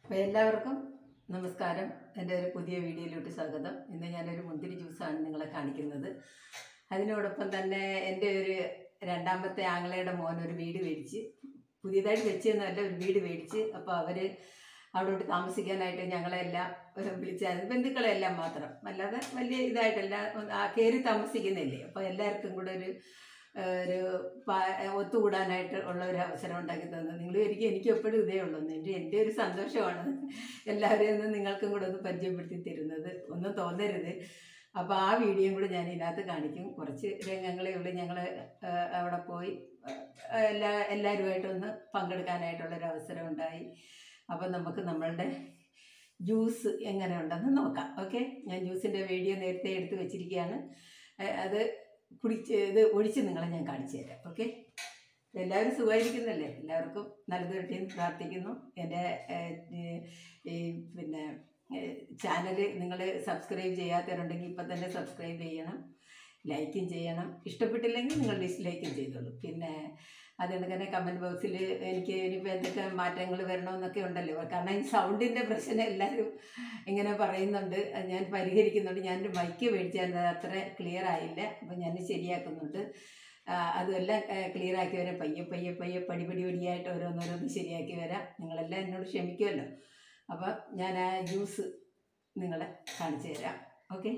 അപ്പോൾ എല്ലാവർക്കും നമസ്കാരം എൻ്റെ ഒരു പുതിയ വീഡിയോയിലോട്ട് സ്വാഗതം ഇന്ന് ഞാനൊരു മുന്തിരി ജ്യൂസാണ് നിങ്ങളെ കാണിക്കുന്നത് അതിനോടൊപ്പം തന്നെ എൻ്റെ ഒരു രണ്ടാമത്തെ ആങ്ങളയുടെ മോൻ ഒരു വീട് മേടിച്ച് പുതിയതായിട്ട് വെച്ചെന്നല്ല ഒരു വീട് മേടിച്ച് അപ്പോൾ അവർ അവിടോട്ട് താമസിക്കാനായിട്ട് ഞങ്ങളെല്ലാം വിളിച്ച ബന്ധുക്കളെല്ലാം മാത്രം അല്ലാതെ വലിയ ഇതായിട്ടല്ല ആ കയറി താമസിക്കുന്നില്ലേ അപ്പോൾ എല്ലാവർക്കും കൂടെ ഒരു ഏഹ്, ഒരു പാ- ഒത്തുകൂടാനായിട്ട് ഉള്ള ഒരു അവസരം ഉണ്ടാക്കി തന്നു നിങ്ങൾ എനിക്ക് എനിക്ക് എപ്പോഴും ഇതേ ഉള്ളൂ എൻ്റെ എൻ്റെ ഒരു സന്തോഷമാണ് എല്ലാവരെയും ഒന്ന് നിങ്ങൾക്കും കൂടെ ഒന്ന് പരിചയപ്പെടുത്തി തരുന്നത് ഒന്നും തോന്നരുത് അപ്പോൾ ആ വീഡിയോയും കൂടെ ഞാൻ ഇതിനകത്ത് കാണിക്കും കുറച്ച് രംഗങ്ങളേ ഉള്ളൂ ഞങ്ങൾ അവിടെ പോയി ഏഹ്, എല്ലാ എല്ലാവരുമായിട്ടൊന്ന് പങ്കെടുക്കാനായിട്ടുള്ളൊരു അവസരം ഉണ്ടായി അപ്പം നമുക്ക് നമ്മളുടെ ജ്യൂസ് എങ്ങനെ ഉണ്ടെന്ന് നോക്കാം ഓക്കെ ഞാൻ ജ്യൂസിൻ്റെ വീഡിയോ നേരത്തെ എടുത്ത് വെച്ചിരിക്കുകയാണ് ഏഹ്, അത് കുടിച്ച് ഇത് ഒഴിച്ച് നിങ്ങളെ ഞാൻ കാണിച്ചു തരാം ഓക്കെ എല്ലാവരും സുഖമായിരിക്കുന്നല്ലേ എല്ലാവർക്കും നല്ലത് കിട്ടിയെന്ന് പ്രാർത്ഥിക്കുന്നു എൻ്റെ ഏഹ്, ഈ പിന്നെ ചാനൽ നിങ്ങൾ സബ്സ്ക്രൈബ് ചെയ്യാത്തവരുണ്ടെങ്കിൽ ഇപ്പം തന്നെ സബ്സ്ക്രൈബ് ചെയ്യണം ലൈക്കും ചെയ്യണം ഇഷ്ടപ്പെട്ടില്ലെങ്കിൽ നിങ്ങൾ ഡിസ്ലൈക്കും ചെയ്തോളൂ പിന്നെ അതുകൊണ്ട് തന്നെ കമൻറ്റ് ബോക്സിൽ എനിക്ക് ഇനിയിപ്പോൾ എന്തൊക്കെ മാറ്റങ്ങൾ വരണമെന്നൊക്കെ ഉണ്ടല്ലോ കാരണം ഈ സൗണ്ടിൻ്റെ പ്രശ്നം എല്ലാവരും ഇങ്ങനെ പറയുന്നുണ്ട് അത് ഞാൻ പരിഹരിക്കുന്നുണ്ട് ഞാനൊരു മൈക്ക് മേടിച്ചാൽ അത് അത്ര ക്ലിയർ ആയില്ല അപ്പം ഞാൻ ശരിയാക്കുന്നുണ്ട് ആ, അതുമെല്ലാം ക്ലിയർ ആക്കി വരാം പയ്യെ പയ്യെ പയ്യെ പടി പടി പടിയായിട്ട് ഓരോന്നോരോന്ന് ശരിയാക്കി വരാം നിങ്ങളെല്ലാം എന്നോട് ക്ഷമിക്കുമല്ലോ അപ്പം ഞാൻ ആ ജ്യൂസ് നിങ്ങളെ കാണിച്ചു തരാം ഓക്കെ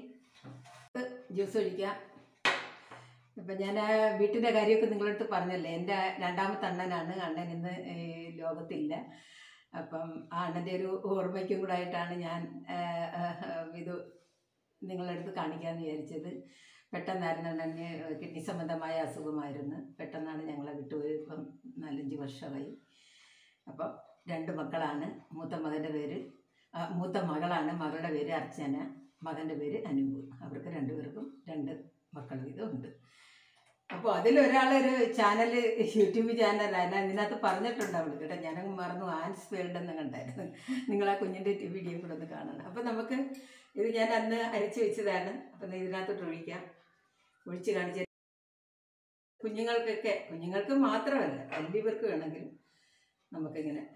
ജ്യൂസ് ഒഴിക്കാം ഇപ്പം ഞാൻ ആ വീട്ടിൻ്റെ കാര്യമൊക്കെ നിങ്ങളടുത്ത് പറഞ്ഞല്ലേ എൻ്റെ രണ്ടാമത്തെ അണ്ണനാണ് അണ്ണൻ ഇന്ന് ഈ ലോകത്തില്ല അപ്പം ആ അണ്ണൻ്റെ ഒരു ഓർമ്മയ്ക്കും കൂടെ ആയിട്ടാണ് ഞാൻ ആ, ആ, ഇത് നിങ്ങളടുത്ത് കാണിക്കാമെന്ന് വിചാരിച്ചത് പെട്ടെന്നായിരുന്നു അണ്ണന് കിഡ്നി സംബന്ധമായ അസുഖമായിരുന്നു പെട്ടെന്നാണ് ഞങ്ങളെ വിട്ടുപോയി ഇപ്പം നാലഞ്ച് വർഷമായി അപ്പം രണ്ട് മക്കളാണ് മൂത്ത മകൻ്റെ പേര് ആ, മൂത്ത മകളാണ് മകളുടെ പേര് അർച്ചന മകൻ്റെ പേര് അനൂപ് അവർക്ക് രണ്ടുപേർക്കും രണ്ട് മക്കൾ വീതം ഉണ്ട് അപ്പോൾ അതിലൊരാളൊരു ചാനൽ യൂട്യൂബ് ചാനലാണ് ഇതിനകത്ത് പറഞ്ഞിട്ടുണ്ട് അവൾ കേട്ടോ ഞാനങ്ങ് മറന്നു ആൻസ് വേൾഡ് എന്ന് കണ്ടായിരുന്നു നിങ്ങൾ ആ കുഞ്ഞിൻ്റെ വീഡിയോ കൂടെ ഒന്ന് കാണണം അപ്പോൾ നമുക്ക് ഇത് ഞാൻ അന്ന് അരിച്ചു വെച്ചതാണ് അപ്പം ഇതിനകത്തോട്ട് ഒഴിക്കാം ഒഴിച്ച് കാണിച്ച കുഞ്ഞുങ്ങൾക്കൊക്കെ കുഞ്ഞുങ്ങൾക്ക് മാത്രമല്ല വലിയവർക്ക് വേണമെങ്കിലും നമുക്കിങ്ങനെ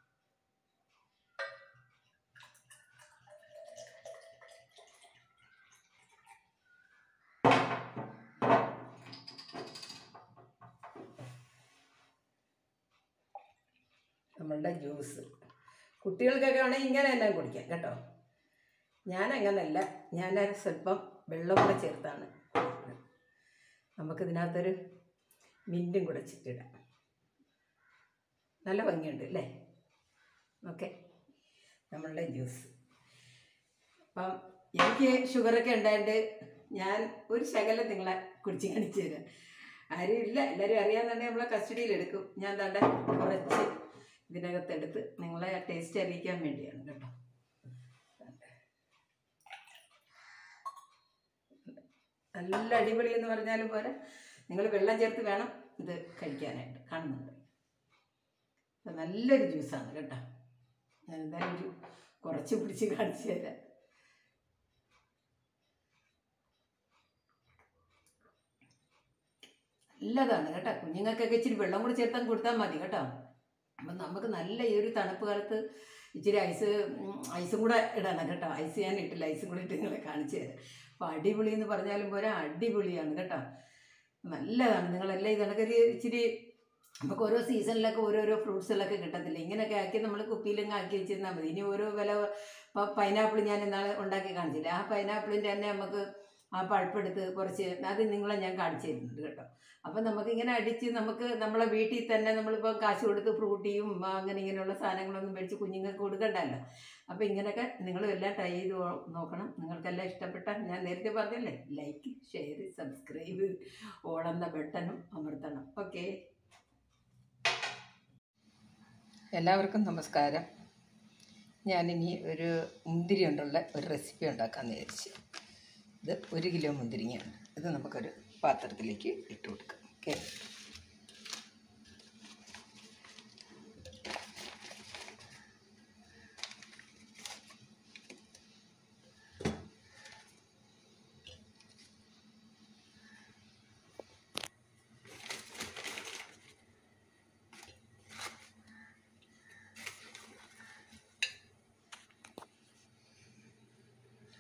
നമ്മളുടെ ജ്യൂസ് കുട്ടികൾക്കൊക്കെ വേണമെങ്കിൽ ഇങ്ങനെ എല്ലാം കുടിക്കാം കേട്ടോ ഞാൻ അങ്ങനല്ല ഞാൻ സ്വല്പം വെള്ളം കൂടെ ചേർത്താണ് കുടിക്കുന്നത്. നമുക്കിതിനകത്തൊരു മിൻറ്റും കൂടെ ചിറ്റിടാം നല്ല ഭംഗിയുണ്ട് അല്ലേ ഓക്കെ നമ്മളുടെ ജ്യൂസ് അപ്പം എനിക്ക് ഷുഗറൊക്കെ ഉണ്ടായിട്ട് ഞാൻ ഒരു ശകലം നിങ്ങളെ കുടിച്ച് കാണിച്ചു തരാം ആരും ഇല്ല എല്ലാവരും അറിയാന്നുണ്ടെങ്കിൽ നമ്മളെ കസ്റ്റഡിയിലെടുക്കും ഞാൻ തണ്ട കുറച്ച് ഇതിനകത്തെടുത്ത് നിങ്ങളെ ടേസ്റ്റ് അറിയിക്കാൻ വേണ്ടിയാണ് കേട്ടോ നല്ല അടിപൊളി എന്ന് പറഞ്ഞാലും പോലെ നിങ്ങൾ വെള്ളം ചേർത്ത് വേണം ഇത് കഴിക്കാനായിട്ട് കാണുന്നുണ്ട് ഇത് നല്ലൊരു ജ്യൂസാണ് കേട്ടോ ഞാൻ എന്തായാലും ഒരു കുറച്ച് പിടിച്ച് കാണിച്ചു തരാം നല്ലതാണ് കേട്ടോ കുഞ്ഞുങ്ങൾക്കൊക്കെ ഇച്ചിരി വെള്ളം കൂടി ചേർത്താൻ കൊടുത്താൽ മതി കേട്ടോ അപ്പം നമുക്ക് നല്ല ഈ ഒരു തണുപ്പ് കാലത്ത് ഇച്ചിരി ഐസ് ഉം, ഐസും കൂടെ ഇടണം കേട്ടോ ഐസ് ഞാൻ ഇട്ടില്ല ഐസും കൂടെ ഇട്ട് നിങ്ങളെ കാണിച്ചു തരാം അപ്പോൾ അടിപൊളി എന്ന് പറഞ്ഞാലും പോരാ അടിപൊളിയാണ് കേട്ടോ നല്ലതാണ് നിങ്ങളെല്ലാം ഇതൊക്കെ ഒരു ഇച്ചിരി നമുക്ക് ഓരോ സീസണിലൊക്കെ ഓരോരോ ഫ്രൂട്ട്സുകളൊക്കെ കിട്ടത്തില്ല ഇങ്ങനെയൊക്കെ ആക്കി നമ്മൾ കുപ്പിയിലങ്ങ് ആക്കി വെച്ചിരുന്നാൽ മതി ഇനി ഓരോ വില ഇപ്പോൾ പൈനാപ്പിൾ ഞാൻ ഇന്നാൾ ഉണ്ടാക്കി കാണിച്ചില്ല ആ പൈനാപ്പിളിൻ്റെ തന്നെ നമുക്ക് ആ പഴുപ്പെടുത്ത് കുറച്ച് അത് നിങ്ങളെ ഞാൻ കാണിച്ചു തരുന്നുണ്ട് കേട്ടോ അപ്പം നമുക്കിങ്ങനെ അടിച്ച് നമുക്ക് നമ്മളെ വീട്ടിൽ തന്നെ നമ്മളിപ്പോൾ കാശ് കൊടുത്ത് ഫ്രൂട്ടിയും ആ, അങ്ങനെ ഇങ്ങനെയുള്ള സാധനങ്ങളൊന്നും മേടിച്ച് കുഞ്ഞുങ്ങൾക്ക് കൊടുക്കണ്ടല്ലോ അപ്പോൾ ഇങ്ങനെയൊക്കെ നിങ്ങളും എല്ലാം ട്രൈ ചെയ്ത് നോ- നോക്കണം നിങ്ങൾക്കെല്ലാം ഇഷ്ടപ്പെട്ടാൽ ഞാൻ നേരത്തെ പറഞ്ഞല്ലേ ലൈക്ക് ഷെയർ സബ്സ്ക്രൈബ് ഓളെന്ന ബട്ടണും അമർത്തണം ഓക്കെ എല്ലാവർക്കും നമസ്കാരം ഞാനിനി ഒരു മുന്തിരി കൊണ്ടുള്ള ഒരു റെസിപ്പി ഉണ്ടാക്കാമെന്ന് വിചാരിച്ചു ഇത് ഒരു കിലോ മുന്തിരിങ്ങയാണ് ഇത് നമുക്കൊരു പാത്രത്തിലേക്ക് ഇട്ട് കൊടുക്കാം ഓക്കെ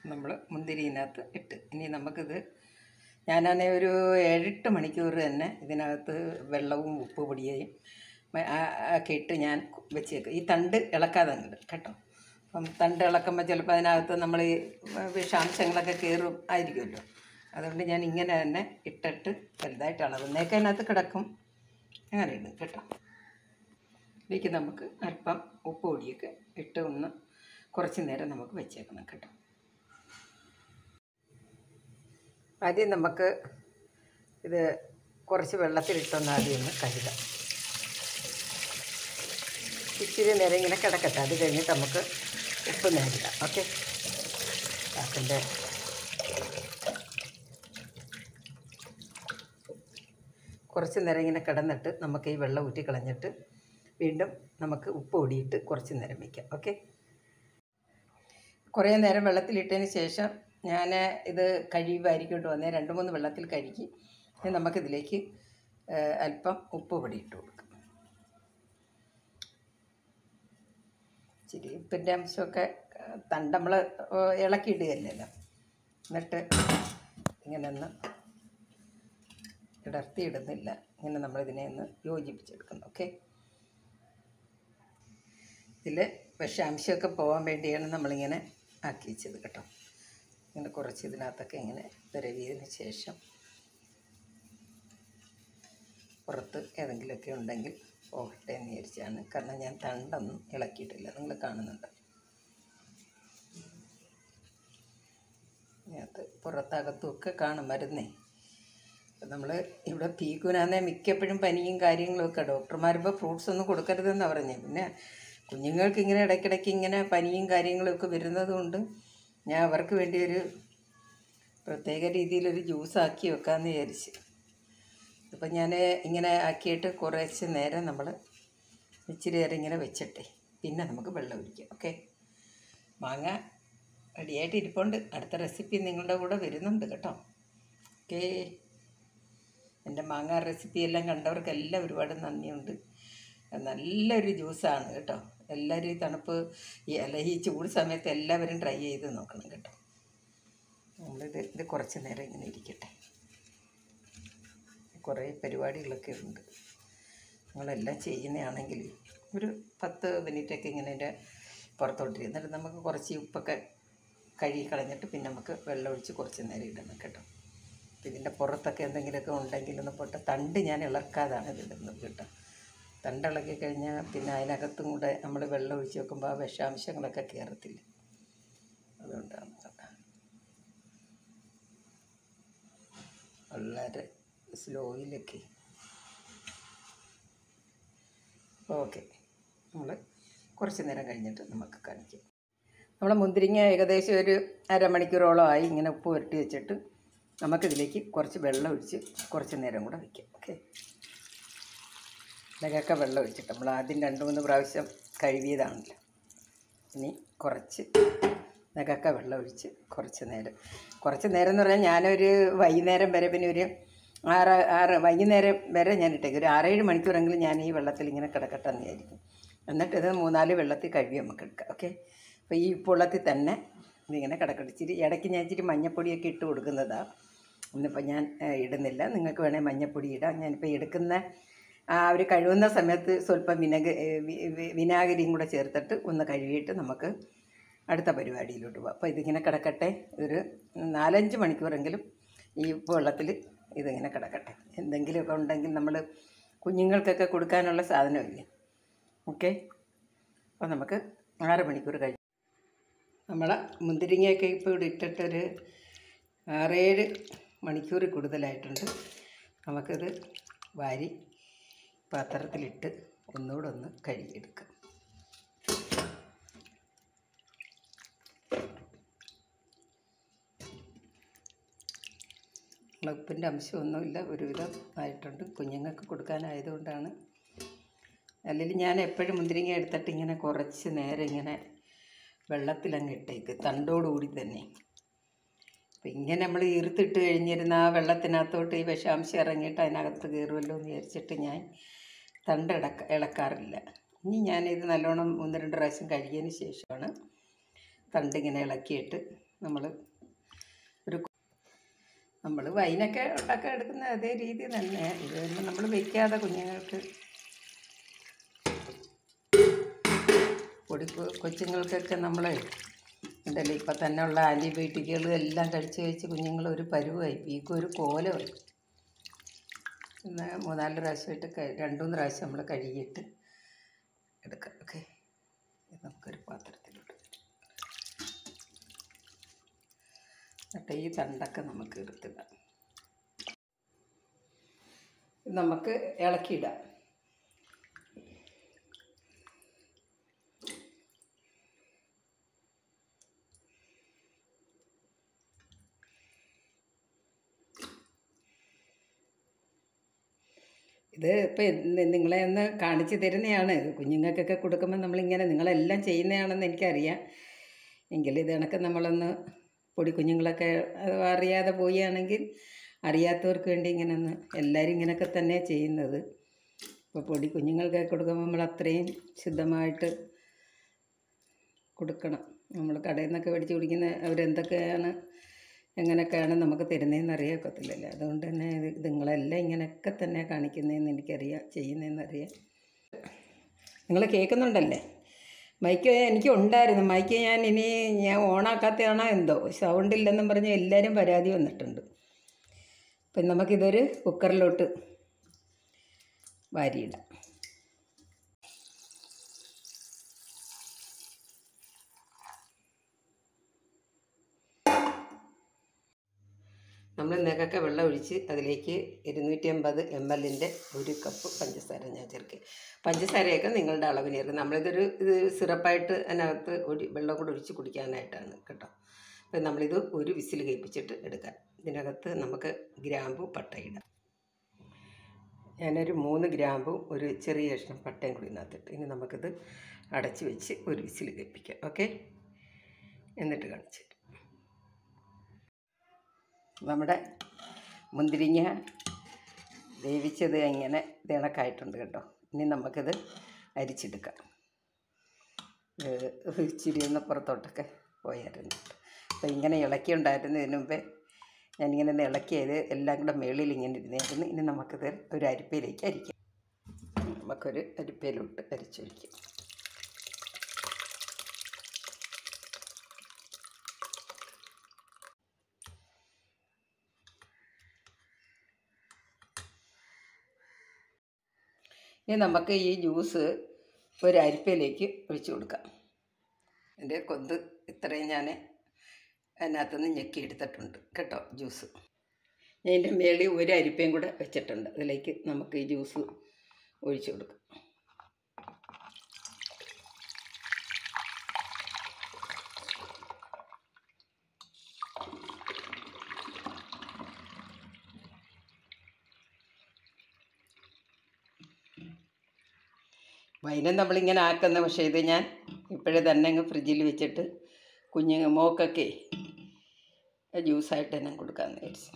നമ്മൾ മുന്തിരിനകത്ത് ഇട്ട് ഇനി നമുക്കിത് ഞാനാണെ ഒരു ഏഴെട്ട് മണിക്കൂർ തന്നെ ഇതിനകത്ത് വെള്ളവും ഉപ്പ് പൊടിയേയും മ- ആ- ഒക്കെ ഇട്ട് ഞാൻ വെച്ചേക്കും ഈ തണ്ട് ഇളക്കാതെ അങ്ങോട്ട് കേട്ടോ അപ്പം തണ്ട് ഇളക്കുമ്പോൾ ചിലപ്പോൾ അതിനകത്ത് നമ്മൾ ഈ വിഷാംശങ്ങളൊക്കെ കയറും ആയിരിക്കുമല്ലോ അതുകൊണ്ട് ഞാൻ ഇങ്ങനെ തന്നെ ഇട്ടിട്ട് വലുതായിട്ട് അളവുന്നേക്ക് അതിനകത്ത് കിടക്കും അങ്ങനെ ഇടും കേട്ടോ ഇതിലേക്ക് നമുക്ക് അല്പം ഉപ്പ് പൊടിയൊക്കെ ഇട്ട് ഒന്ന് കുറച്ച് നേരം നമുക്ക് വെച്ചേക്കണം കേട്ടോ ആദ്യം നമുക്ക് ഇത് കുറച്ച് വെള്ളത്തിലിട്ടൊന്ന് ആദ്യം ഒന്ന് കഴുകാം ഇച്ചിരി നേരം ഇങ്ങനെ കിടക്കട്ടെ അത് കഴിഞ്ഞിട്ട് നമുക്ക് ഉപ്പ് നേരിടാം ഓക്കെ അതിൻ്റെ കുറച്ച് നേരം ഇങ്ങനെ കിടന്നിട്ട് നമുക്ക് ഈ വെള്ളം ഊറ്റി കളഞ്ഞിട്ട് വീണ്ടും നമുക്ക് ഉപ്പ് ഒടിയിട്ട് കുറച്ച് നേരം വയ്ക്കാം ഓക്കെ കുറേ നേരം വെള്ളത്തിലിട്ടതിന് ശേഷം ഞാൻ ഇത് കഴുകിവാരിക്കൊണ്ട് വന്നേ രണ്ട് മൂന്ന് വെള്ളത്തിൽ കഴുകി ഇനി നമുക്കിതിലേക്ക് ഏഹ്, അല്പം ഉപ്പ് പൊടി ഇട്ട് കൊടുക്കാം ഇച്ചിരി ഉപ്പിൻ്റെ അംശമൊക്കെ ഏഹ്, തണ്ട് നമ്മൾ ഇളക്കിയിടുകയല്ലല്ലോ എന്നിട്ട് ഇങ്ങനെ ഒന്ന് ഇടർത്തിയിടുന്നില്ല ഇങ്ങനെ നമ്മളിതിനെ ഒന്ന് യോജിപ്പിച്ചെടുക്കണം ഓക്കെ ഇതിൽ വിഷാംശമൊക്കെ പോകാൻ വേണ്ടിയാണ് നമ്മളിങ്ങനെ ആക്കി വെച്ചത് കേട്ടോ ഇങ്ങനെ കുറച്ച് ഇതിനകത്തൊക്കെ ഇങ്ങനെ വിരവിയതിന് ശേഷം പുറത്ത് ഏതെങ്കിലുമൊക്കെ ഉണ്ടെങ്കിൽ പോകട്ടെ എന്ന് വിചാരിച്ചാണ് കാരണം ഞാൻ തണ്ടൊന്നും ഇളക്കിയിട്ടില്ല നിങ്ങൾ കാണുന്നുണ്ട് ഇതിനകത്ത് പുറത്തകത്തും ഒക്കെ കാണും മരുന്നേ നമ്മൾ ഇവിടെ പീക്കുനാന്നെ മിക്കപ്പോഴും പനിയും കാര്യങ്ങളൊക്കെ ഡോക്ടർമാരിപ്പോൾ ഫ്രൂട്ട്സ് ഒന്നും കൊടുക്കരുതെന്നാണ് പറഞ്ഞത് പിന്നെ കുഞ്ഞുങ്ങൾക്ക് ഇങ്ങനെ ഇടയ്ക്കിടയ്ക്ക് ഇങ്ങനെ പനിയും കാര്യങ്ങളൊക്കെ വരുന്നത് കൊണ്ട് ഞാൻ അവർക്ക് വേണ്ടി ഒരു പ്രത്യേക രീതിയിലൊരു ജ്യൂസ് ആക്കി വെക്കാമെന്ന് വിചാരിച്ച് അപ്പം ഞാൻ ഇങ്ങനെ ആക്കിയിട്ട് കുറച്ച് നേരം നമ്മൾ ഇച്ചിരി നേരം ഇങ്ങനെ വെച്ചിട്ടെ പിന്നെ നമുക്ക് വെള്ളം ഒഴിക്കാം ഓക്കെ മാങ്ങ റെഡിയായിട്ട് ഇരിപ്പുണ്ട് അടുത്ത റെസിപ്പി നിങ്ങളുടെ കൂടെ വരുന്നുണ്ട് കേട്ടോ ഓക്കേ എൻ്റെ മാങ്ങ റെസിപ്പി എല്ലാം കണ്ടവർക്കെല്ലാം ഒരുപാട് നന്ദിയുണ്ട് നല്ലൊരു ജ്യൂസാണ് കേട്ടോ എല്ലാവരും ഈ തണുപ്പ് ഈ അല്ല ഈ ചൂട് സമയത്ത് എല്ലാവരും ട്രൈ ചെയ്ത് നോക്കണം കേട്ടോ നമ്മളിത് ഇത് കുറച്ച് നേരം ഇങ്ങനെ ഇരിക്കട്ടെ കുറേ പരിപാടികളൊക്കെ ഉണ്ട് നിങ്ങളെല്ലാം ചെയ്യുന്നതാണെങ്കിൽ ഒരു പത്ത് മിനിറ്റൊക്കെ ഇങ്ങനെ എൻ്റെ പുറത്തോട്ട് എന്നിട്ട് നമുക്ക് കുറച്ച് ഈ ഉപ്പൊക്കെ കഴുകി കളഞ്ഞിട്ട് പിന്നെ നമുക്ക് വെള്ളം ഒഴിച്ച് കുറച്ച് നേരം ഇടണം കേട്ടോ അപ്പം ഇതിൻ്റെ പുറത്തൊക്കെ എന്തെങ്കിലുമൊക്കെ ഉണ്ടെങ്കിൽ ഒന്ന് പൊട്ട തണ്ട് ഞാൻ ഇളക്കാതാണ് ഇത് ഇടുന്നത് കേട്ടോ തണ്ട് ഇളക്കി കഴിഞ്ഞാൽ പിന്നെ അതിനകത്തും കൂടെ നമ്മൾ വെള്ളം ഒഴിച്ച് വെക്കുമ്പോൾ ആ വിഷാംശങ്ങളൊക്കെ കയറത്തില്ല അതുകൊണ്ടാണ് കേട്ടോ വളരെ സ്ലോയിലൊക്കെ ഓക്കെ നമ്മൾ കുറച്ച് നേരം കഴിഞ്ഞിട്ട് നമുക്ക് കാണിക്കാം നമ്മൾ മുന്തിരിങ്ങ ഏകദേശം ഒരു അരമണിക്കൂറോളമായി ഇങ്ങനെ ഉപ്പ് പുരട്ടി വെച്ചിട്ട് നമുക്കിതിലേക്ക് കുറച്ച് വെള്ളം ഒഴിച്ച് കുറച്ച് നേരം കൂടെ വയ്ക്കാം ഓക്കെ ഇതിലൊക്കെ വെള്ളം ഒഴിച്ചിട്ട് നമ്മൾ ആദ്യം രണ്ട് മൂന്ന് പ്രാവശ്യം കഴുകിയതാണല്ലോ ഇനി കുറച്ച് ഇതിനൊക്കെ വെള്ളം ഒഴിച്ച് കുറച്ച് നേരം കുറച്ച് നേരം എന്ന് പറഞ്ഞാൽ ഞാനൊരു വൈകുന്നേരം വരെ പിന്നെ ഒരു ആറ് ആറ് വൈകുന്നേരം വരെ ഞാൻ ഇട്ടേക്കും ഒരു ആറേഴ് മണിക്കൂറെങ്കിലും ഞാൻ ഈ വെള്ളത്തിൽ ഇങ്ങനെ കിടക്കട്ടെ എന്ന് വിചാരിക്കും എന്നിട്ട് ഇത് മൂന്നാല് വെള്ളത്തിൽ കഴുകി നമുക്ക് എടുക്കാം ഓക്കെ അപ്പോൾ ഈ ഉപ്പുവെള്ളത്തിൽ തന്നെ ഇതിങ്ങനെ കിടക്കട്ടെ ഇച്ചിരി ഇടയ്ക്ക് ഞാൻ ഇച്ചിരി മഞ്ഞപ്പൊടിയൊക്കെ ഇട്ട് കൊടുക്കുന്നതാണ് ഇന്നിപ്പോൾ ഞാൻ ഏഹ്, ഇടുന്നില്ല നിങ്ങൾക്ക് വേണേൽ മഞ്ഞപ്പൊടി ഇടാം ഞാനിപ്പോൾ എടുക്കുന്ന ആ ഒരു കഴുകുന്ന സമയത്ത് സ്വല്പം വിനഗ ഏഹ്, വി- വി- വിനാഗിരിയും കൂടെ ചേർത്തിട്ട് ഒന്ന് കഴുകിയിട്ട് നമുക്ക് അടുത്ത പരിപാടിയിലോട്ട് പോകാം അപ്പോൾ ഇതിങ്ങനെ കിടക്കട്ടെ ഒരു നാലഞ്ച് മണിക്കൂറെങ്കിലും ഈ ഉപ്പ് വെള്ളത്തിൽ ഇതിങ്ങനെ കിടക്കട്ടെ എന്തെങ്കിലുമൊക്കെ ഉണ്ടെങ്കിൽ നമ്മൾ കുഞ്ഞുങ്ങൾക്കൊക്കെ കൊടുക്കാനുള്ള സാധനമില്ലേ ഓക്കെ അപ്പോൾ നമുക്ക് ആറ് മണിക്കൂർ കഴിഞ്ഞു നമ്മൾ മുന്തിരിങ്ങയൊക്കെ ഇപ്പോൾ ഇവിടെ ഇട്ടിട്ടൊരു ആറേഴ് മണിക്കൂർ കൂടുതലായിട്ടുണ്ട് നമുക്കിത് വാരി പാത്രത്തിലിട്ട് ഒന്നുകൂടെ ഒന്ന് കഴുകിയെടുക്കാം ഉപ്പിൻ്റെ അംശമൊന്നുമില്ല ഒരുവിധം ആയിട്ടുണ്ട് കുഞ്ഞുങ്ങൾക്ക് കൊടുക്കാനായതുകൊണ്ടാണ് അല്ലെങ്കിൽ ഞാൻ എപ്പോഴും മുന്തിരിങ്ങ എടുത്തിട്ട് ഇങ്ങനെ കുറച്ച് നേരം ഇങ്ങനെ വെള്ളത്തിലങ്ങ് ഇട്ടേക്ക് തണ്ടോടുകൂടി തന്നെ അപ്പം ഇങ്ങനെ നമ്മൾ ഈർത്തിട്ട് കഴിഞ്ഞിരുന്ന ആ വെള്ളത്തിനകത്തോട്ട് ഈ വിഷാംശം ഇറങ്ങിയിട്ട് അതിനകത്ത് കയറുമല്ലോ എന്ന് വിചാരിച്ചിട്ട് ഞാൻ തണ്ട് ഇടക്ക ഇളക്കാറില്ല ഇനി ഞാനിത് നല്ലോണം ഒന്ന് രണ്ട് പ്രാവശ്യം കഴുകിയതിന് ശേഷമാണ് തണ്ടിങ്ങനെ ഇളക്കിയിട്ട് നമ്മൾ ഒരു നമ്മൾ വൈനൊക്കെ ഉണ്ടാക്കാൻ എടുക്കുന്ന അതേ രീതി തന്നെ ഇത് നമ്മൾ വെക്കാതെ കുഞ്ഞുങ്ങൾക്ക് പൊടി കൊ- കൊച്ചുങ്ങൾക്കൊക്കെ നമ്മൾ ഉണ്ടല്ലോ ഇപ്പം തന്നെ ഉള്ള ആൻറ്റിബയോട്ടിക്കുകളും എല്ലാം കഴിച്ച് കഴിച്ച് കുഞ്ഞുങ്ങൾ ഒരു പരുവായി പീക്കും ഒരു കോലമായി ഇന്ന് മൂന്നാല് പ്രാവശ്യമായിട്ട് ക രണ്ട് മൂന്ന് പ്രാവശ്യം നമ്മൾ കഴുകിയിട്ട് എടുക്കാം ഓക്കെ നമുക്കൊരു പാത്രത്തിലോട്ട് എന്നിട്ട് ഈ തണ്ടൊക്കെ നമുക്ക് എടുത്തിടാം ഇത് നമുക്ക് ഇളക്കിയിടാം ഇത് ഇപ്പം നിങ്ങളെ ഒന്ന് കാണിച്ചു തരുന്നതാണ് ഇത് കുഞ്ഞുങ്ങൾക്കൊക്കെ കൊടുക്കുമ്പോൾ നമ്മളിങ്ങനെ നിങ്ങളെല്ലാം ചെയ്യുന്നതാണെന്ന് എനിക്കറിയാം എങ്കിലും ഇത് കണക്ക് നമ്മളൊന്ന് പൊടി കുഞ്ഞുങ്ങളൊക്കെ അത് അറിയാതെ പോവുകയാണെങ്കിൽ അറിയാത്തവർക്ക് വേണ്ടി ഇങ്ങനെ ഒന്ന് എല്ലാവരും ഇങ്ങനെയൊക്കെ തന്നെ ചെയ്യുന്നത് ഇപ്പോൾ പൊടി കുഞ്ഞുങ്ങൾക്കൊക്കെ കൊടുക്കുമ്പോൾ നമ്മൾ അത്രയും ശുദ്ധമായിട്ട് കൊടുക്കണം നമ്മൾ കടയിൽ നിന്നൊക്കെ മേടിച്ച് കുടിക്കുന്ന അവരെന്തൊക്കെയാണ് എങ്ങനെയൊക്കെയാണ് നമുക്ക് തരുന്നതെന്ന് അറിയാക്കത്തില്ലല്ലോ അതുകൊണ്ട് തന്നെ ഇത് നിങ്ങളെല്ലാം ഇങ്ങനെയൊക്കെ തന്നെ കാണിക്കുന്നതെന്ന് എനിക്കറിയാം ചെയ്യുന്നതെന്ന് അറിയാം നിങ്ങൾ കേൾക്കുന്നുണ്ടല്ലേ മൈക്ക് എനിക്ക് ഉണ്ടായിരുന്നു മൈക്ക് ഞാൻ ഇനി ഞാൻ ഓണാക്കാത്തതാണോ എന്തോ സൗണ്ട് ഇല്ലെന്നും പറഞ്ഞ് എല്ലാവരും പരാതി വന്നിട്ടുണ്ട് അപ്പം നമുക്കിതൊരു കുക്കറിലോട്ട് വാരിയിടാം നമ്മൾ നെകൊക്കെ വെള്ളം ഒഴിച്ച് അതിലേക്ക് ഇരുന്നൂറ്റി അമ്പത് എം എല്ലിൻ്റെ ഒരു കപ്പ് പഞ്ചസാര ഞാൻ ചേർക്കുക പഞ്ചസാരയൊക്കെ നിങ്ങളുടെ അളവിന് ചേർക്കും നമ്മളിതൊരു ഇത് സിറപ്പായിട്ട് അതിനകത്ത് ഒരു വെള്ളം കൂടെ ഒഴിച്ച് കുടിക്കാനായിട്ടാണ് കേട്ടോ അപ്പം നമ്മളിത് ഒരു വിസിൽ കേൾപ്പിച്ചിട്ട് എടുക്കാം ഇതിനകത്ത് നമുക്ക് ഗ്രാമ്പു പട്ട ഇടാം ഞാനൊരു മൂന്ന് ഗ്രാമ്പും ഒരു ചെറിയ കഷ്ണം പട്ടയും കൂടി ഇതിനകത്തിട്ട് ഇനി നമുക്കിത് അടച്ച് വെച്ച് ഒരു വിസിൽ കേൾപ്പിക്കാം ഓക്കെ എന്നിട്ട് കാണിച്ചു തരാം. നമ്മുടെ മുന്തിരിങ്ങ വേവിച്ചത് ഇങ്ങനെ ഇണക്കായിട്ടുണ്ട് കേട്ടോ ഇനി നമുക്കിത് അരിച്ചെടുക്കാം ഇത് ഇച്ചിരി ഒന്ന് പുറത്തോട്ടൊക്കെ പോയായിരുന്നു അപ്പോൾ ഇങ്ങനെ ഇളക്കി ഉണ്ടായിരുന്നതിന് മുമ്പേ ഞാനിങ്ങനെ ഒന്ന് ഇളക്കിയത് എല്ലാം കൂടെ മേളിൽ ഇങ്ങനെ ഇരുന്നായിരുന്നു ഇനി നമുക്കിത് ഒരു അരിപ്പയിലേക്ക് അരിക്കാം നമുക്കൊരു അരിപ്പയിലോട്ട് അരിച്ചൊഴിക്കാം ഇനി നമുക്ക് ഈ ജ്യൂസ് ഒരു അരിപ്പയിലേക്ക് ഒഴിച്ചു കൊടുക്കാം എൻ്റെ കൊന്ത് ഇത്രയും ഞാൻ അതിനകത്തുനിന്ന് ഞെക്കി എടുത്തിട്ടുണ്ട് കേട്ടോ ജ്യൂസ് ഞാൻ ഇതിൻ്റെ മേളിൽ ഒരു അരിപ്പയും കൂടെ വെച്ചിട്ടുണ്ട് അതിലേക്ക് നമുക്ക് ഈ ജ്യൂസ് ഒഴിച്ചു കൊടുക്കാം വൈനം നമ്മളിങ്ങനെ ആക്കുന്ന പക്ഷേ ഇത് ഞാൻ ഇപ്പോഴേ തന്നെ അങ്ങ് ഫ്രിഡ്ജിൽ വെച്ചിട്ട് കുഞ്ഞുങ്ങ മോക്കൊക്കെ ജ്യൂസായിട്ട് തന്നെ കൊടുക്കാമെന്ന് വിചാരിച്ചു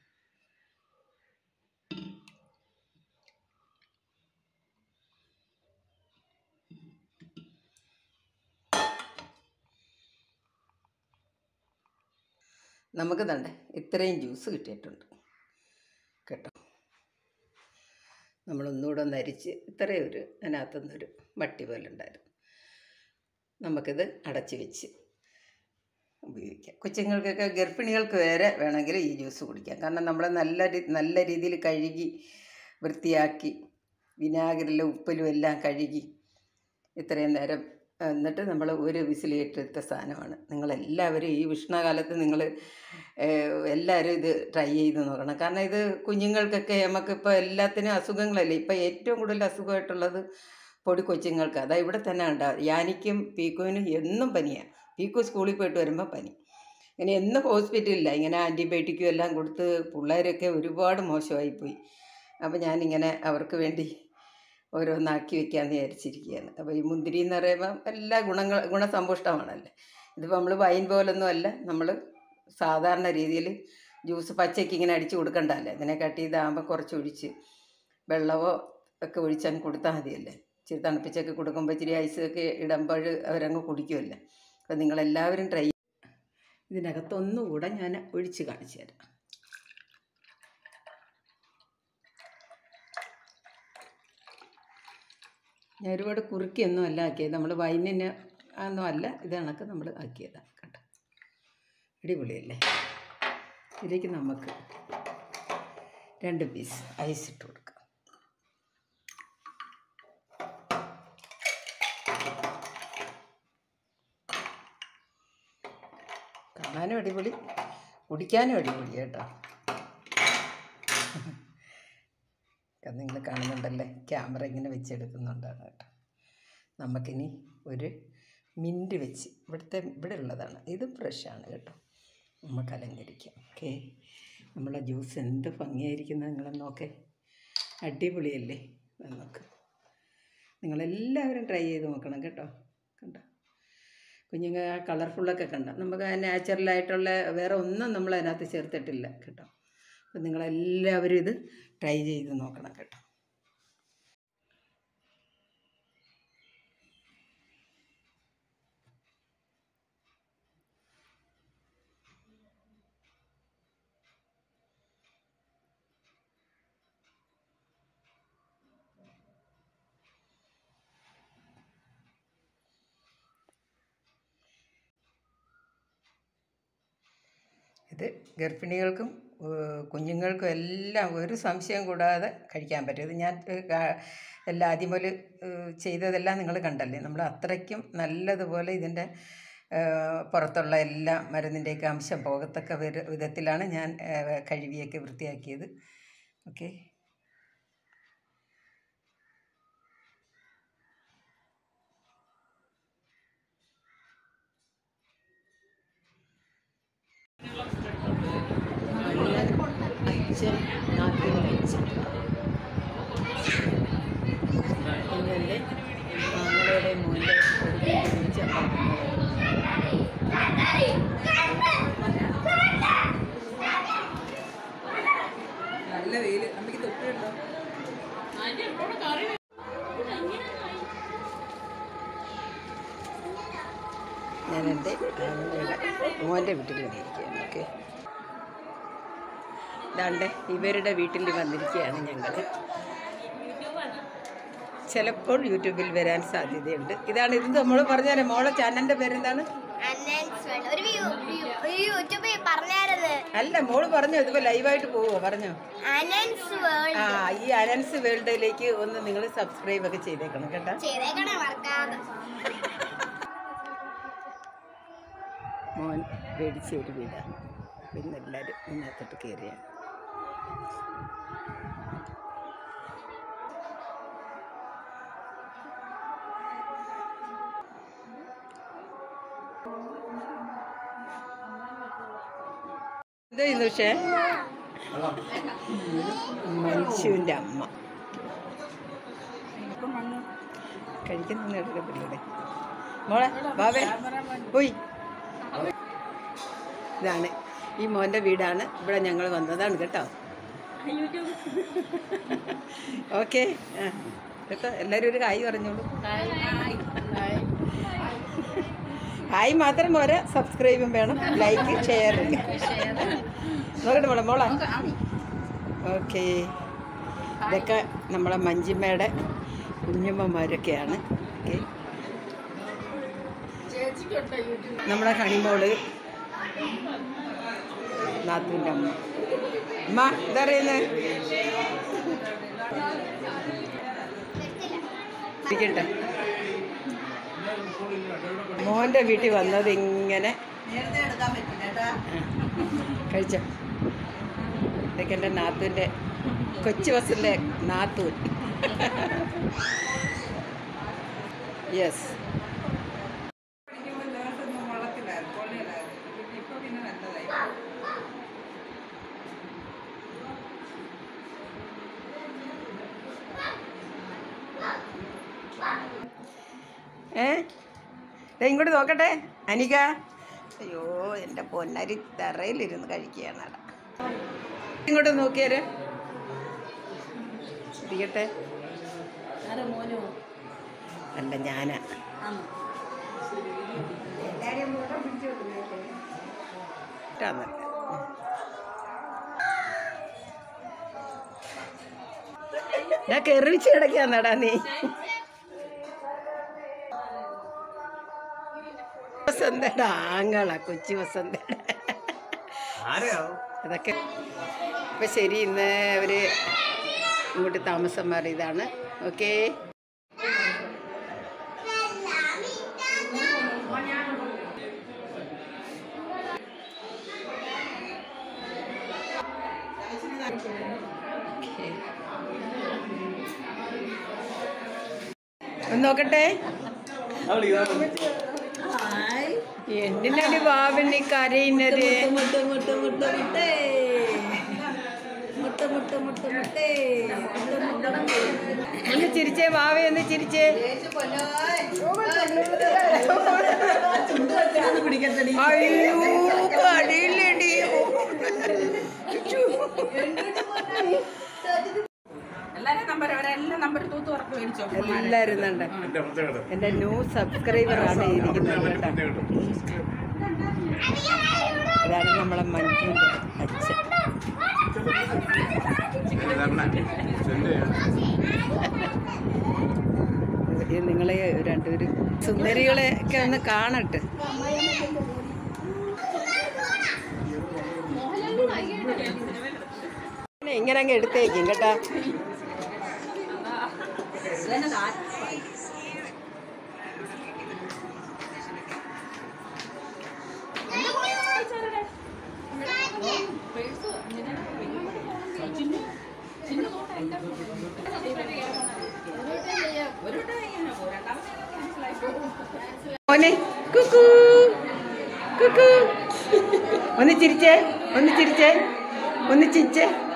നമുക്ക് തണ്ടേ ഇത്രയും ജ്യൂസ് കിട്ടിയിട്ടുണ്ട് കേട്ടോ നമ്മളൊന്നുകൂടെ ഒന്ന് അരിച്ച് ഇത്രയും ഒരു അതിനകത്തുനിന്നൊരു വട്ടി പോലെ ഉണ്ടായിരുന്നു നമുക്കിത് അടച്ച് വെച്ച് ഉപയോഗിക്കാം കൊച്ചുങ്ങൾക്കൊക്കെ ഗർഭിണികൾക്ക് വരെ വേണമെങ്കിൽ ഈ ജ്യൂസ് കുടിക്കാം കാരണം നമ്മൾ നല്ല രീ- നല്ല രീതിയിൽ കഴുകി വൃത്തിയാക്കി വിനാഗിരിലും ഉപ്പിലും എല്ലാം കഴുകി ഇത്രയും നേരം എന്നിട്ട് നമ്മൾ ഒരു വിസിലിട്ടെടുത്ത സാധനമാണ് നിങ്ങളെല്ലാവരും ഈ ഉഷ്ണകാലത്ത് നിങ്ങൾ എല്ലാവരും ഇത് ട്രൈ ചെയ്ത് നോക്കണം കാരണം ഇത് കുഞ്ഞുങ്ങൾക്കൊക്കെ നമുക്കിപ്പോൾ എല്ലാത്തിനും അസുഖങ്ങളല്ലേ ഇപ്പോൾ ഏറ്റവും കൂടുതൽ അസുഖമായിട്ടുള്ളത് പൊടി കൊച്ചുങ്ങൾക്ക് അതാ ഇവിടെ തന്നെ ഉണ്ടാവും യാനിക്കും പീക്കുവിനും എന്നും പനിയാണ് പീക്കു സ്കൂളിൽ പോയിട്ട് വരുമ്പോൾ പനി ഇങ്ങനെ എന്നും ഹോസ്പിറ്റലില്ല ഇങ്ങനെ ആൻറ്റിബയോട്ടിക്കും എല്ലാം കൊടുത്ത് പിള്ളേരൊക്കെ ഒരുപാട് മോശമായിപ്പോയി അപ്പോൾ ഞാനിങ്ങനെ അവർക്ക് വേണ്ടി ഓരോന്നാക്കി വെക്കാമെന്ന് വിചാരിച്ചിരിക്കുകയാണ് അപ്പോൾ ഈ മുന്തിരി എന്ന് പറയുമ്പം എല്ലാ ഗുണങ്ങൾ ഗുണസമ്പുഷ്ടമാണല്ലേ ഇതിപ്പോൾ നമ്മൾ വൈൻ പോലൊന്നും അല്ല നമ്മൾ സാധാരണ രീതിയിൽ ജ്യൂസ് പച്ചയ്ക്ക് ഇങ്ങനെ അടിച്ച് കൊടുക്കണ്ടല്ലേ ഇതിനെക്കാട്ടി ഇതാകുമ്പോൾ കുറച്ച് ഒഴിച്ച് വെള്ളമോ ഒക്കെ ഒഴിച്ചങ്ങ് കൊടുത്താൽ മതിയല്ലേ ഇച്ചിരി തണുപ്പിച്ചൊക്കെ കൊടുക്കുമ്പോൾ ഇച്ചിരി ഐസൊക്കെ ഇടുമ്പോൾ അവരങ്ങ് കുടിക്കുമല്ലേ അപ്പോൾ നിങ്ങളെല്ലാവരും ട്രൈ ഇതിനകത്തൊന്നുകൂടെ ഞാൻ ഒഴിച്ച് കാണിച്ചു തരാം ഞാൻ ഒരുപാട് കുറുക്കിയൊന്നും അല്ല ആക്കിയത് നമ്മൾ വൈനിന് ഒന്നും അല്ല ഇത് കണക്ക് നമ്മൾ ആക്കിയതാണ് കേട്ടോ അടിപൊളിയല്ലേ ഇതിലേക്ക് നമുക്ക് രണ്ട് പീസ് ഐസ് ഇട്ട് കൊടുക്കാം കാണാനും അടിപൊളി കുടിക്കാനും അടിപൊളി കേട്ടോ നിങ്ങൾ കാണുന്നുണ്ടല്ലേ ക്യാമറ ഇങ്ങനെ വെച്ചെടുക്കുന്നുണ്ടാണ് കേട്ടോ നമുക്കിനി ഒരു മിൻറ്റ് വെച്ച് ഇവിടുത്തെ ഇവിടെ ഉള്ളതാണ് ഇത് ഫ്രഷാണ് കേട്ടോ നമുക്ക് അലങ്കരിക്കാം ഓക്കെ നമ്മളെ ജ്യൂസ് എന്ത് ഭംഗിയായിരിക്കുന്നത് നിങ്ങളെന്നോക്കെ അടിപൊളിയല്ലേ നമുക്ക് നിങ്ങളെല്ലാവരും ട്രൈ ചെയ്ത് നോക്കണം കേട്ടോ കണ്ടോ കുഞ്ഞുങ്ങൾ കളർഫുള്ളൊക്കെ കണ്ട നമുക്ക് നാച്ചുറലായിട്ടുള്ള വേറെ ഒന്നും നമ്മൾ അതിനകത്ത് ചേർത്തിട്ടില്ല കേട്ടോ അപ്പം നിങ്ങളെല്ലാവരും ഇത് ട്രൈ ചെയ്ത് നോക്കണം കേട്ടോ ഇത് ഗർഭിണികൾക്കും ഏഹ്, കുഞ്ഞുങ്ങൾക്കും എല്ലാം ഒരു സംശയം കൂടാതെ കഴിക്കാൻ പറ്റും ഇത് ഞാൻ ഏഹ്, കാ- എല്ലാം ആദ്യം പോലെ ഏഹ്, ചെയ്തതെല്ലാം നിങ്ങൾ കണ്ടല്ലേ നമ്മൾ അത്രയ്ക്കും നല്ലതുപോലെ ഇതിൻ്റെ ഏഹ്, പുറത്തുള്ള എല്ലാ മരുന്നിൻ്റെയൊക്കെ അംശം പോകത്തക്ക വിധ- വിധത്തിലാണ് ഞാൻ ഏഹ്, കഴുകിയൊക്കെ വൃത്തിയാക്കിയത് ഓക്കെ അച്ഛൻ നാട്ടിൽ അച്ഛൻ ഇന്നെൻ്റെ ആങ്ങളുടെ മോൻ്റെ ഒരു വിളിച്ച നല്ല വെയില് അമ്മയ്ക്ക് തൊപ്പിയുണ്ടോ ഞാൻ എൻ്റെ ആങ്ങളുടെ മോൻ്റെ വീട്ടിൽ വന്നിരിക്കുകയാണ് ഓക്കെ ഇതാണ്ട് ഇവരുടെ വീട്ടിൽ വന്നിരിക്കുകയാണ് ഞങ്ങൾ ചിലപ്പോൾ യൂട്യൂബിൽ വരാൻ സാധ്യതയുണ്ട് ഇതാണ് ഇത് നമ്മൾ പറഞ്ഞാൽ മോളെ ചാനലിൻ്റെ പേരെന്താണ് announcement. ഒരു വ്യൂ- വ്യൂ- ഒരു യൂട്യൂബിൽ പറഞ്ഞായിരുന്നു അല്ല മോള് പറഞ്ഞു ഇതിപ്പോൾ ലൈവായിട്ട് പോവോ പറഞ്ഞോ അനൻസ് വേൾഡ് ആ ഈ അനൻസ് വേൾഡിലേക്ക് ഒന്ന് നിങ്ങൾ സബ്സ്ക്രൈബ് ഒക്കെ ചെയ്തേക്കണം കേട്ടോ ചെയ്തേക്കണേ മറക്കാതെ മോൻ മേടിച്ച ഒരു വീടാണ് പിന്നെ എല്ലാവരും ഇതിനകത്തോട്ട് കയറിയാണ് എന്താ ചെയ്യുന്നു പക്ഷേ മനുഷ്യൻ്റെ അമ്മ കഴിക്കുന്ന എടുക്കത്തില്ലേ മോളെ ബാബേ പോയി ഇതാണ് ഈ മോൻ്റെ വീടാണ് ഇവിടെ ഞങ്ങൾ വന്നതാണ് കേട്ടോ ഓക്കെ കേട്ടോ എല്ലാവരും ഒരു ഹായ് പറഞ്ഞോളൂ ഹായ് മാത്രം പോരാ സബ്സ്ക്രൈബും വേണം ലൈക്ക് ഷെയർ നോക്കട്ടെ മോളെ മോളെ ഓക്കെ ഇതൊക്കെ നമ്മളെ മഞ്ജിമ്മയുടെ കുഞ്ഞമ്മമാരൊക്കെയാണ് ഓക്കെ നമ്മുടെ ഹണിമോള് നാത്തൂൻ്റെ അമ്മ അമ്മ ഇതറിയുന്നത് ഇരിക്കട്ടെ മോൻ്റെ വീട്ടിൽ വന്നത് ഇങ്ങനെ ആ, കഴിച്ചോ ഇതൊക്കെ എൻ്റെ നാത്തൂൻ്റെ കൊച്ചു ബസ്സിലെ നാത്തൂൻ യെസ് പഠിക്കുമ്പോൾ ദിവസമൊന്നും വള്ളത്തിലായിരുന്നു കൊള്ളിയിലായിരുന്നു പിന്നെ ഇപ്പൊ പിന്നെ നല്ലതായി ഏ ദേ ഇങ്ങോട്ട് നോക്കട്ടെ അനിക അയ്യോ എൻ്റെ പൊന്നരി തറയിലിരുന്ന് കഴിക്കുകയാണ് അവിടെ ഇങ്ങോട്ട് നോക്കിയാര് ഇരിക്കട്ടെ അല്ല ഞാനാ ഇട്ടാന്ന്. ഞാൻ കെറിച്ച് കിടക്കാന്നടാ നീ വസന്തയുടെ ആങ്ങളാ കൊച്ചു വസന്തയുടെ അതൊക്കെ അപ്പൊ ശരി ഇന്ന് അവര് ഇങ്ങോട്ട് താമസം മാറിയതാണ് ഓക്കേ ഒന്ന് നോക്കട്ടെ എന്തിനാണ് ബാബിനി കരയുന്നത് മുട്ട മുട്ട മുട്ട മുട്ടേ മുട്ട മുട്ട മുട്ട മുട്ടേ ഒന്ന് ചിരിച്ചേ ബാവ ഒന്ന് ചിരിച്ചേ അയ്യോ കടിയില്ലടി എല്ലാരും നമ്പർ അവരെല്ലാം നമ്പർ തൂത്ത് ഉറപ്പ് മേടിച്ചോ എല്ലാരും കണ്ട എന്റെ ന്യൂ സബ്സ്ക്രൈബർ ആണ് ഇരിക്കുന്നത് കേട്ടോ ഇതാണ് നമ്മളെ മഞ്ജുവിന്റെ അച്ഛൻ ഇത് നിങ്ങളെ രണ്ടുപേരും സുന്ദരികളെ ഒക്കെ ഒന്ന് കാണട്ടെ ഇങ്ങനെ അങ്ങ് എടുത്തേക്കും കേട്ടാ മോനെ കുക്കു കുക്കു ഒന്ന് ചിരിച്ചേ ഒന്ന് ചിരിച്ചേ ഒന്ന് ചിരിച്ചേ